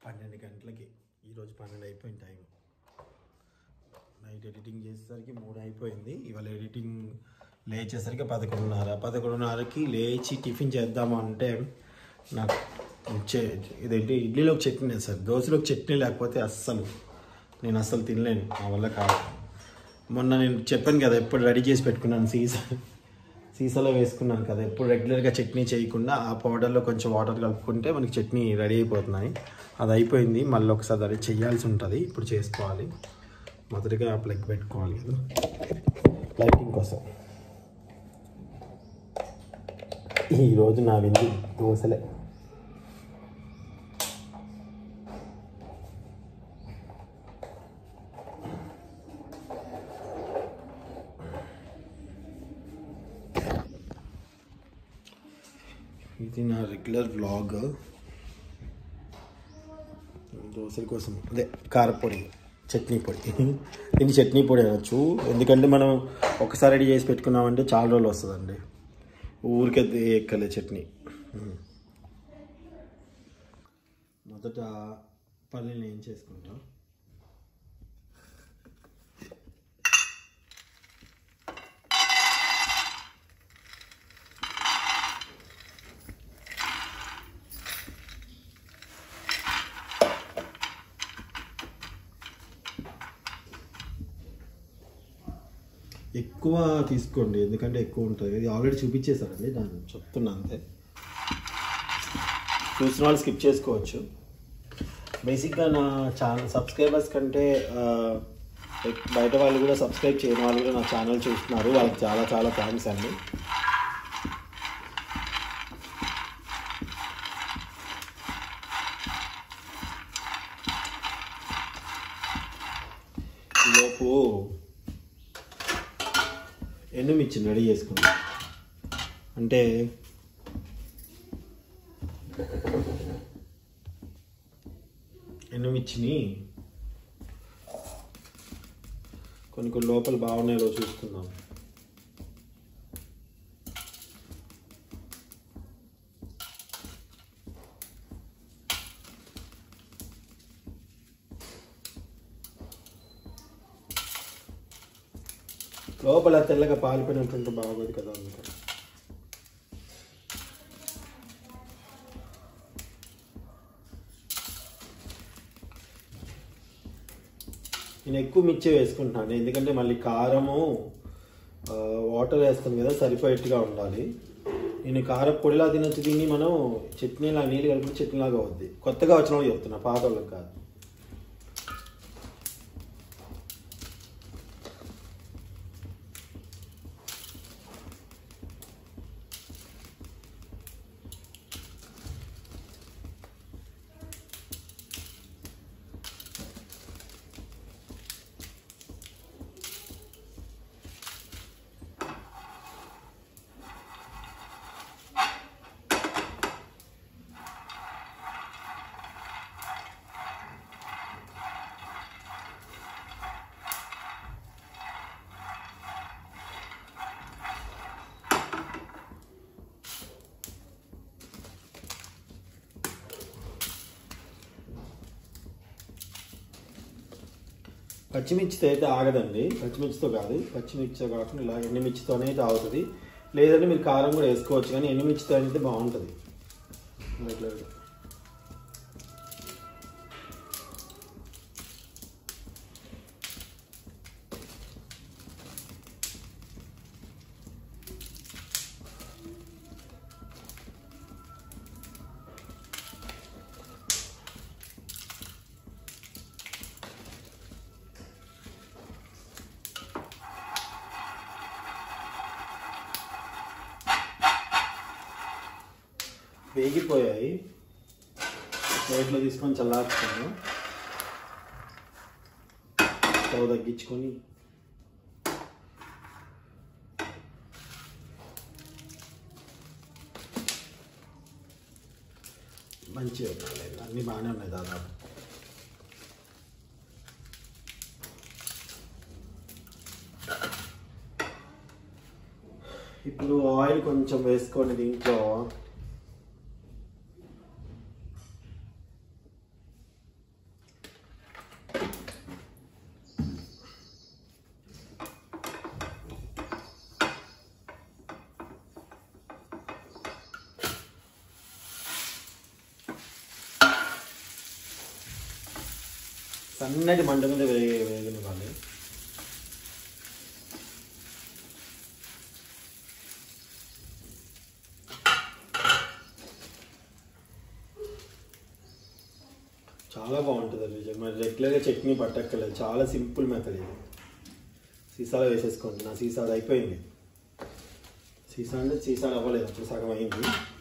పన్నెండు గంటలకి ఈరోజు పన్నెండు అయిపోయింది టైం నైట్ ఎడిటింగ్ చేసేసరికి మూడు అయిపోయింది ఇవాళ ఎడిటింగ్ లేచేసరికి పదకొండున్నర పదకొండున్నరకి లేచి టిఫిన్ చేద్దాము అంటే నాకు చే ఇదేంటి ఇడ్లీలోకి చట్నీ లేదు సార్ దోశలోకి చట్నీ లేకపోతే అస్సలు నేను అస్సలు తినలేను నా వల్ల కాదు మొన్న నేను చెప్పాను కదా ఎప్పుడు రెడీ చేసి పెట్టుకున్నాను సీసా సీసాలో వేసుకున్నాను కదా ఎప్పుడు రెగ్యులర్గా చట్నీ చేయకుండా ఆ పౌడర్లో కొంచెం వాటర్ కలుపుకుంటే మనకి చట్నీ రెడీ అయిపోతున్నాయి అది అయిపోయింది మళ్ళీ ఒకసారి అది చేయాల్సి ఉంటుంది ఇప్పుడు చేసుకోవాలి మొదటిగా ప్లగ్ పెట్టుకోవాలి కదా లైటింగ్ కోసం ఈరోజు నా విందు దోశలే ఇది నా రెగ్యులర్ వ్లాగ్ దోశల కోసం అదే కారపొడి చట్నీ పొడి దీన్ని చట్నీ పొడి అనొచ్చు ఎందుకంటే మనం ఒకసారి రెడీ చేసి పెట్టుకున్నామంటే చాలా రోజులు వస్తుందండి ఊరికే ఎక్కలే చట్నీ మొదట పల్లీని ఏం చేసుకుంటాం ఎక్కువ తీసుకోండి ఎందుకంటే ఎక్కువ ఉంటుంది ఇది ఆల్రెడీ చూపించేశారండి నేను చెప్తున్నా అంతే చూసిన వాళ్ళు స్కిప్ చేసుకోవచ్చు బేసిక్గా నా ఛానల్ సబ్స్క్రైబర్స్ కంటే ఆ, ఎక్- బయట వాళ్ళు కూడా సబ్స్క్రైబ్ చేయని వాళ్ళు కూడా నా ఛానల్ చూస్తున్నారు వాళ్ళకి చాలా చాలా థ్యాంక్స్ అండి ఈలోపు ఎండుమిర్చిని రెడీ చేసుకుందాం అంటే ఎండుమిర్చిని కొన్ని కొన్ని లోపల బాగున్నాయో చూసుకుందాం లోపల తెల్లగా పాలిపోయినట్టుంటే బాగోదు కదా అందుకని నేను ఎక్కువ మిర్చి వేసుకుంటున్నాను ఎందుకంటే మళ్ళీ కారము ఆ, వాటర్ వేస్తాం కదా సరిపోయేట్టుగా ఉండాలి నేను కారం పొడిలా తినొచ్చు దీన్ని మనం చట్నీలా నీళ్ళు కలిపి చట్నీలాగా అవుద్ది కొత్తగా వచ్చిన వాళ్ళు చెప్తున్నా పాత వాళ్ళకి కాదు పచ్చిమిర్చితో అయితే ఆగదండి పచ్చిమిర్చితో కాదు పచ్చిమిర్చితో కాకుండా ఇలా ఎండుమిర్చితోనే అయితే ఆగుతుంది లేదంటే మీరు కారం కూడా వేసుకోవచ్చు కానీ ఎండుమిర్చితో అయితే బాగుంటుంది ఇట్లా ఇట్లా. వేగిపోయాయి ప్లేట్లో తీసుకొని చల్లార్చుకున్నాను స్టవ్ తగ్గించుకొని మంచిగా ఉన్నాయి అన్నీ బాగానే ఉన్నాయి దాదాపు ఇప్పుడు ఆయిల్ కొంచెం వేసుకోండి దీంట్లో సన్నటి మంట మీద వేగ వేగనివ్వాలి చాలా బాగుంటుంది అది మరి రెగ్యులర్గా చట్నీ పట్టక్కర్లేదు చాలా సింపుల్ మెథడ్ ఇది సీసాలో వేసేసుకోండి నా సీసా అది అయిపోయింది సీసా అంటే సీసా అవ్వలేదు అప్పుడు సగం అయింది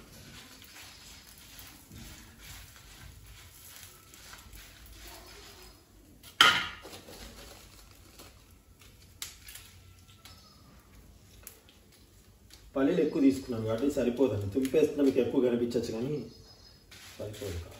పల్లీలు ఎక్కువ తీసుకున్నాను కాబట్టి సరిపోదండి తుంపేస్తున్నా మీకు ఎక్కువ కనిపించచ్చు కానీ సరిపోదు కాదు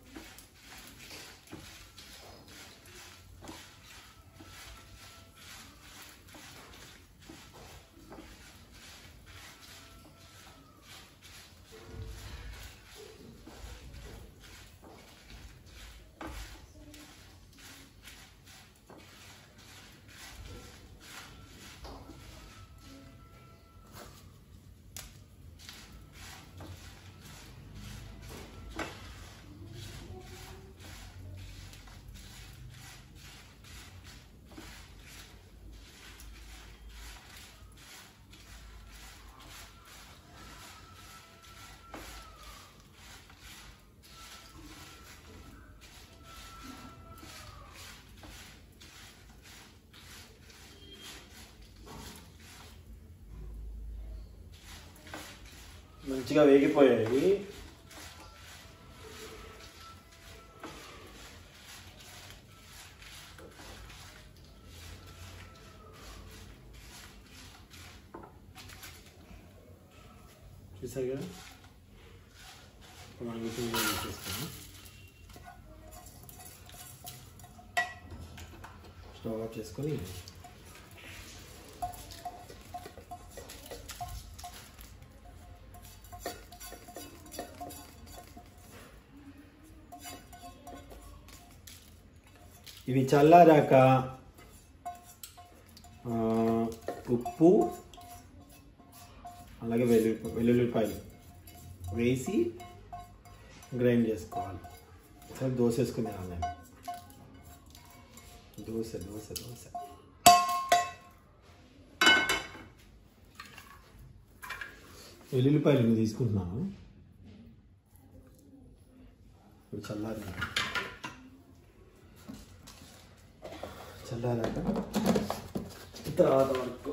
మంచిగా వేగిపోయాయి చూసారు కదా మనం వీటిని కూడా తీసేస్తాము స్టవ్ ఆఫ్ చేసుకొని ఇవి చల్లారాక ఆ, ఉప్పు అలాగే వెల్లుల్లి వెల్లుల్లిపాయలు వేసి గ్రైండ్ చేసుకోవాలి సరే దోశ వేసుకుని నేను దోశ దోశ దోశ వెల్లుల్లిపాయలు ఇన్ని తీసుకుంటున్నాను ఇవి చల్లారి చల్లారాక తర్వాత వరకు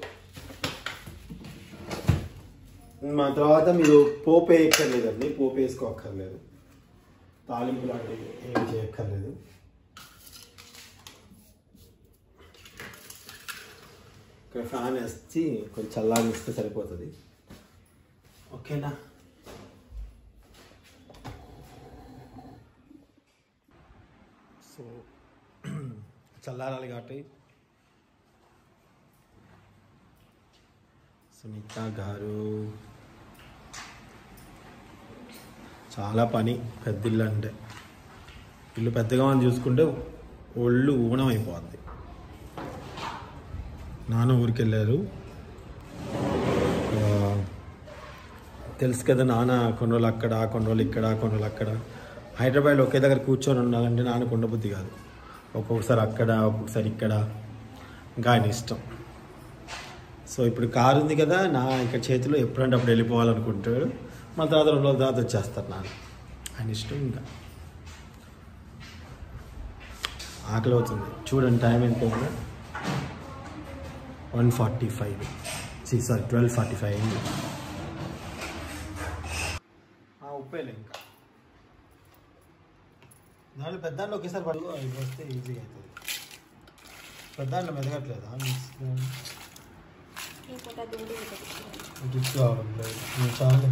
మా తర్వాత మీరు పోపు వేయక్కర్లేదండి పోపు వేసుకోక్కర్లేదు తాలింపు లాంటివి ఏం చేయక్కర్లేదు ఇక్కడ ఫ్యాన్ వేసి కొంచెం చల్లారిస్తే సరిపోతుంది ఓకేనా సో చల్లారాలి కాబట్టి సునీత గారు చాలా పని పెద్ద ఇల్లు అంటే ఇల్లు పెద్దగా మనం చూసుకుంటే ఒళ్ళు ఊనం అయిపోద్ది నాన్న ఊరికి వెళ్ళారు ఆ, తెలుసు కదా నాన్న కొన్ని రోజులు అక్కడ కొన్ని రోజులు ఇక్కడ కొన్ని రోజులు అక్కడ హైదరాబాద్లో ఒకే దగ్గర కూర్చొని ఉండాలంటే నాన్నకు ఉండబుద్ధి కాదు ఒక్కొక్కసారి అక్కడ ఒక్కొక్కసారి ఇక్కడ ఇంకా ఆయన ఇష్టం సో ఇప్పుడు కారు ఉంది కదా నా ఇక్కడ చేతిలో ఎప్పుడంటే అప్పుడు వెళ్ళిపోవాలనుకుంటాడు మా తర్వాత రెండు రోజుల తర్వాత వచ్చేస్తారు నాన్న ఆయన ఇష్టం ఇంకా ఆకలి అవుతుంది చూడండి టైం ఎంత ఉందో one forty five sorry twelve forty five అయింది ఉప్పేలే ఇంకా దాంట్లో పెద్దాంట్లో ఒకేసారి పడు ఇది వస్తే ఈజీగా అవుతుంది పెద్దాంట్లో మెదగట్లేదా ఇంకోటి అది కూడా ఉంటుంది. గిఫ్ట్ కావడం లేదు నువ్వు చాలు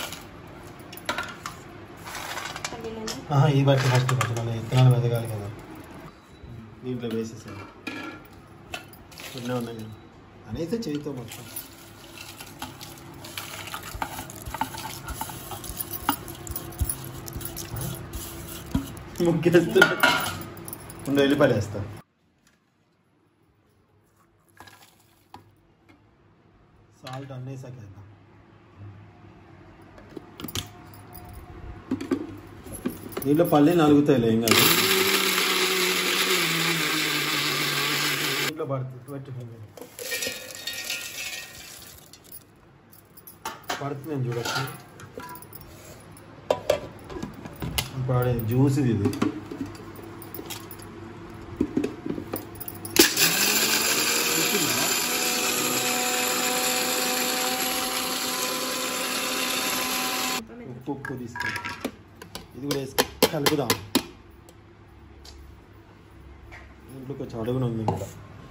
పల్లీలను ఆహా, ఈ బట్టి ఫస్ట్ కొంచెం మన ఇత్తనాలు మెదగాలి కదా దీంట్లో వేసేసాను కొన్ని ఉన్నాయి అనేసి చేయితో మొత్తం ముగ్గేస్తున్నా ముందు వెళ్ళిపోయి వేస్తాను సాల్ట్ అన్నేసాక వేద్దాం దీంట్లో పల్లి నలుగుతాయిలే ఏం కాదు పడుతుంది పెట్టుకుంది పడుతుంది నేను చూడచ్చు పడే జ్యూస్ ఇది ఇది ఉప్పు ఉప్పు తీసుకో ఇది కూడా వేసుకు కలుపుదాం ఇంట్లో కొంచెం అడుగున ఉంది ఇంకా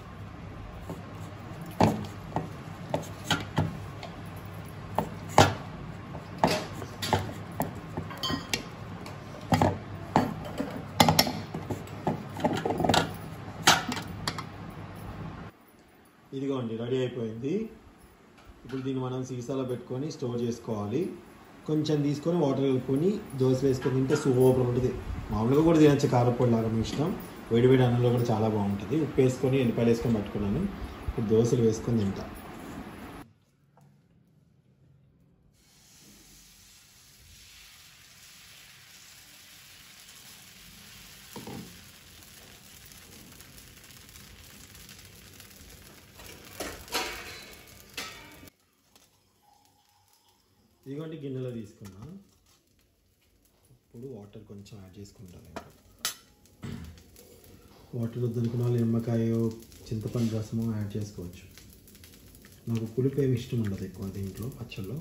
ఇదిగోండి రెడీ అయిపోయింది ఇప్పుడు దీన్ని మనం సీసాలో పెట్టుకొని స్టోర్ చేసుకోవాలి కొంచెం తీసుకొని వాటర్ కలుపుకొని దోశ వేసుకొని తింటే సూపర్ ఉంటుంది మామూలుగా కూడా తినచ్చు కారపొడి లాగా మీ ఇష్టం వేడి వేడి అన్నంలో కూడా చాలా బాగుంటుంది ఉప్పు వేసుకొని ఎల్లిపాయలు వేసుకొని పట్టుకున్నాను ఇప్పుడు దోశలు వేసుకొని తింటా ఇదిగోండి గిన్నెలో తీసుకున్నా ఇప్పుడు వాటర్ కొంచెం యాడ్ చేసుకుంటాను ఇంకా వాటర్ వద్దనుకున్న వాళ్ళు నిమ్మకాయ చింతపండు రసము యాడ్ చేసుకోవచ్చు నాకు పులుపు ఏమి ఇష్టం ఉండదు ఎక్కువ దీంట్లో పచ్చళ్ళలో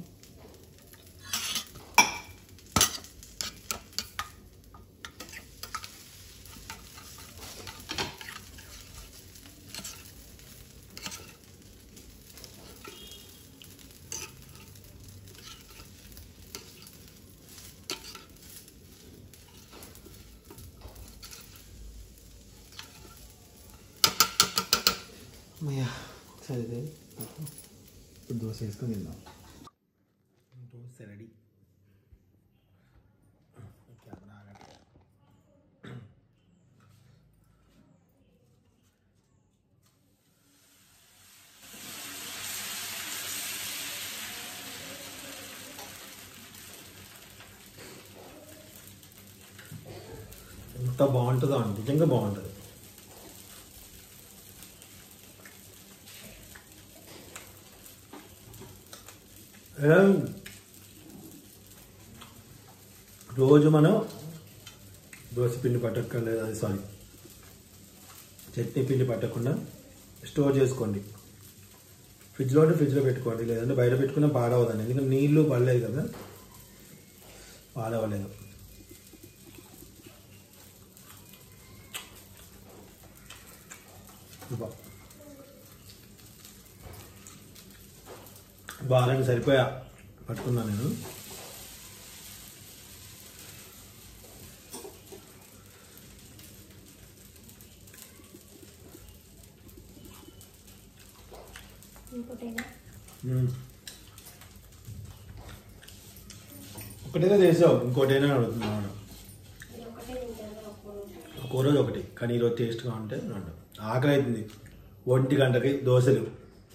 అమ్మయ్యా ఒకసారి ఇది ఇప్పుడు దోశ వేసుకొని తిందాం దోశ రెడీ కెమెరా ఆగట్లేదు. ఎంత బాగుంటుందో అండి నిజంగా బాగుంటుంది ఏం, రోజు మనం దోశ పిండి పట్టక్కర్లేదు అది సారీ చట్నీ పిండి పట్టకుండా స్టోర్ చేసుకోండి ఫ్రిడ్జ్లో ఉంటే ఫ్రిడ్జ్లో పెట్టుకోండి లేదంటే బయట పెట్టుకున్నా పాడవదండి ఎందుకంటే నీళ్లు పడలేదు కదా పాడవలేదు బా వారానికి సరిపోయా పట్టుకున్నా నేను ఇంకోటేనా మ్మ్. ఒకటేగా చేసావు ఇంకోటైనా అడుగుతున్నాను ఇది ఒకటే తింటాను ఒక్కో రోజు ఒక్కో రోజు ఒకటి కానీ ఈరోజు టేస్ట్గా ఉంటే రెండు ఆకలి అవుతుంది ఒంటి గంటకి దోశలు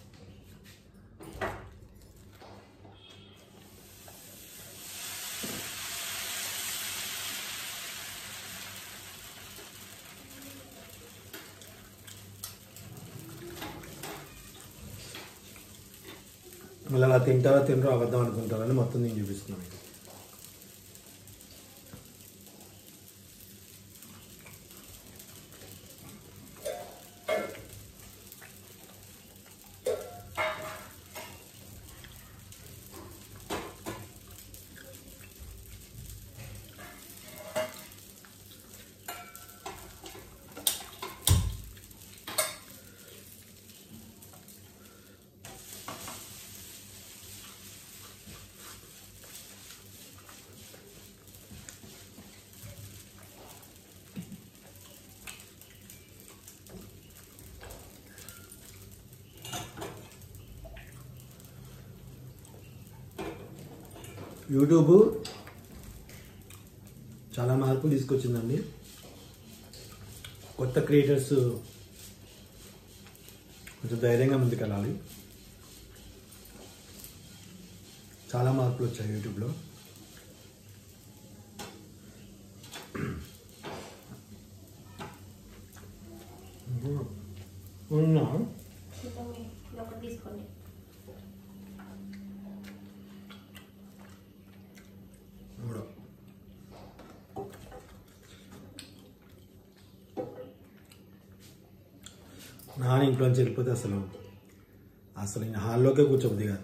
మళ్ళీ అలా తింటారా తినరో అబద్ధం అనుకుంటారని మొత్తం నేను చూపిస్తున్నాను మీకు. యూట్యూబ్ చాలా మార్పులు తీసుకొచ్చిందండి కొత్త క్రియేటర్స్ కొంచెం ధైర్యంగా ముందుకెళ్ళాలి చాలా మార్పులు వచ్చాయి యూట్యూబ్లో ఉన్నా ఇంకా మీ- ఇది ఒకటి తీసుకోండి మూడు నాన్న ఇంట్లోంచి వెళ్ళిపోతే అసలు అసలు ఈయన హాల్లోకే కూర్చోబుద్ది కాదు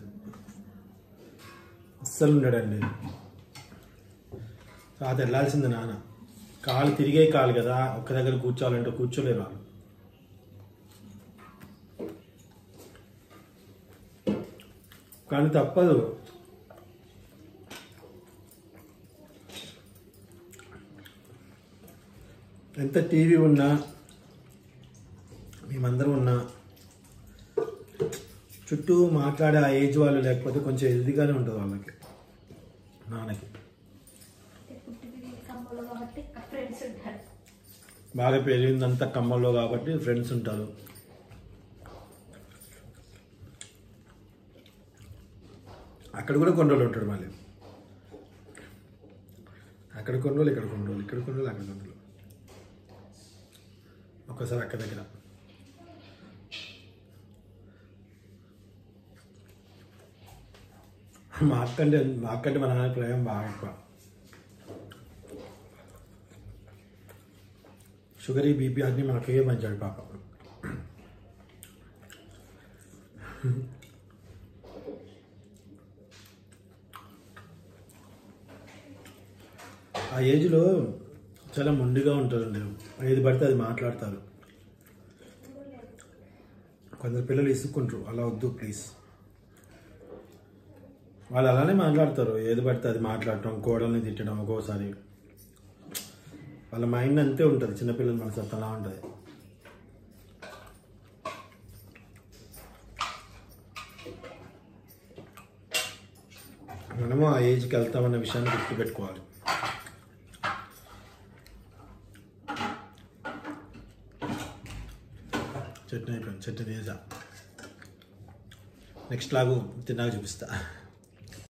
అస్సలు ఉండడండి రాత వెళ్ళాల్సింది నాన్న కాలు తిరిగే కాలు కదా ఒక్క దగ్గర కూర్చోవాలంటే కూర్చోలేరు వాళ్ళు కానీ తప్పదు ఎంత టీవీ ఉన్నా మేమందరం ఉన్నా చుట్టూ మాట్లాడే ఆ ఏజ్ వాళ్ళు లేకపోతే కొంచెం హెల్దీగానే ఉంటుంది వాళ్ళకి నాన్నకి అంటే పుట్టి పెరిగి కమ్మలు కాబట్టి ఫ్రెండ్స్ ఉంటారు బాగా పెరిగిందంతా కమ్మల్లో కాబట్టి ఫ్రెండ్స్ ఉంటారు అక్కడ కూడా కొన్ని రోజులు ఉంటాడు మళ్ళీ అక్కడ కొన్ని రోజులు ఇక్కడ కొన్ని రోజులు ఇక్కడ కొన్ని రోజులు అక్కడ కొన్ని రోజులు ఒక్కసారి అక్క దగ్గర మా అక్క అంటే మా అక్క అంటే మా నాన్న ప్రేమ బాగా ఎక్కువ షుగర్ బీపీ అన్ని మనకే మంచాడు పాప ఆ ఏజ్లో చాలా మొండిగా ఉంటారండి ఏది పడితే అది మాట్లాడతారు కొందరు పిల్లలు ఇసుక్కుంటారు అలా వద్దు ప్లీజ్ వాళ్ళు అలానే మాట్లాడతారు ఏది పడితే అది మాట్లాడటం కోడల్ని తిట్టడం ఒక్కోసారి వాళ్ళ మైండ్ అంతే ఉంటుంది చిన్నపిల్లల మనసు అంత అలా ఉంటుంది మనము ఆ ఏజ్కి వెళ్తామన్న విషయాన్ని గుర్తుపెట్టుకోవాలి చట్నీ అయిపోయింది చట్నీ తీసా నెక్స్ట్ లాగు తిన్నాక చూపిస్తా